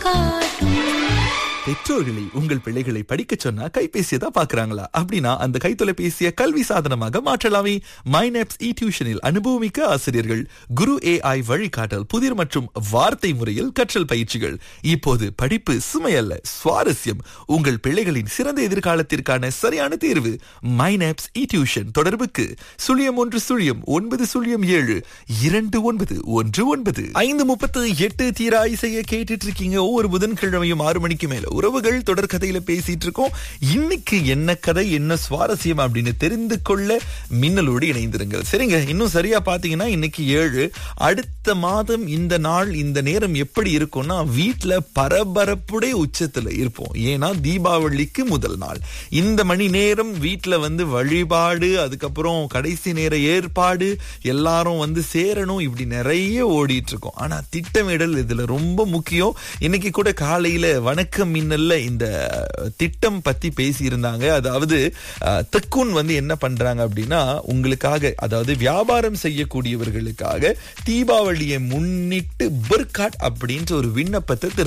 காட்டும் பெற்றோர்களை உங்கள் பிள்ளைகளை படிக்க சொன்னா கைபேசியை தான் பாக்குறாங்களா அப்படின்னா அந்த கைத்தொலைபேசியை கல்வி சாதனமாக மாற்றலாமே மைனப்ஸ் இ டியூஷனில் அனுபவமிக்க ஆசிரியர்கள் குரு ஏஐ வழிகாட்டல் புதிர் மற்றும் வார்த்தை முறையில் கற்றல் பயிற்சிகள் இப்போது படிப்பு சுமையல்ல சுவாரஸ்யம் உங்கள் பிள்ளைகளின் சிறந்த எதிர்காலத்திற்கான சரியான தேர்வு மைனப்ஸ் இ டியூஷன் தொடர்புக்கு சுழியம் ஒன்று சுழியம் ஒன்பது சுழியம் ஏழு இரண்டு ஒன்பது ஒன்று ஒன்பது ஐந்து முப்பத்து எட்டு தீராய் செய்ய கேட்டுட்டு இருக்கீங்க ஒவ்வொரு புதன்கிழமையும் ஆறு மணிக்கு மேல உறவுகள் தொடர் கதையில பேசிட்டு இருக்கோம் இன்னைக்கு என்ன கதை என்ன சுவாரஸ்யம் அப்படின்னு தெரிந்து கொள்ள மின்னலோடு இணைந்திருங்கள் சரிங்க இன்னும் சரியா பாத்தீங்கன்னா இன்னைக்கு ஏழு அடுத்த மாதம் இந்த நாள் இந்த நேரம் எப்படி இருக்கும்னா வீட்டுல பரபரப்புடைய உச்சத்துல இருப்போம் ஏன்னா தீபாவளிக்கு முதல் நாள் இந்த மணி நேரம் வீட்டுல வந்து வழிபாடு அதுக்கப்புறம் கடைசி நேர ஏற்பாடு எல்லாரும் வந்து சேரணும் இப்படி நிறைய ஓடிட்டு இருக்கோம் ஆனா திட்டமிடல் இதுல ரொம்ப முக்கியம் இன்னைக்கு கூட காலையில வணக்கம் மின்னல்ல இந்த திட்டம் பத்தி பேசி இருந்தாங்க அதாவது அஹ், தெக்குன் வந்து என்ன பண்றாங்க அப்படின்னா உங்களுக்காக அதாவது வியாபாரம் செய்யக்கூடியவர்களுக்காக தீபாவளியை முன்னிட்டு பெர்காட் அப்படின்ற ஒரு விண்ணப்பத்தை திறந்து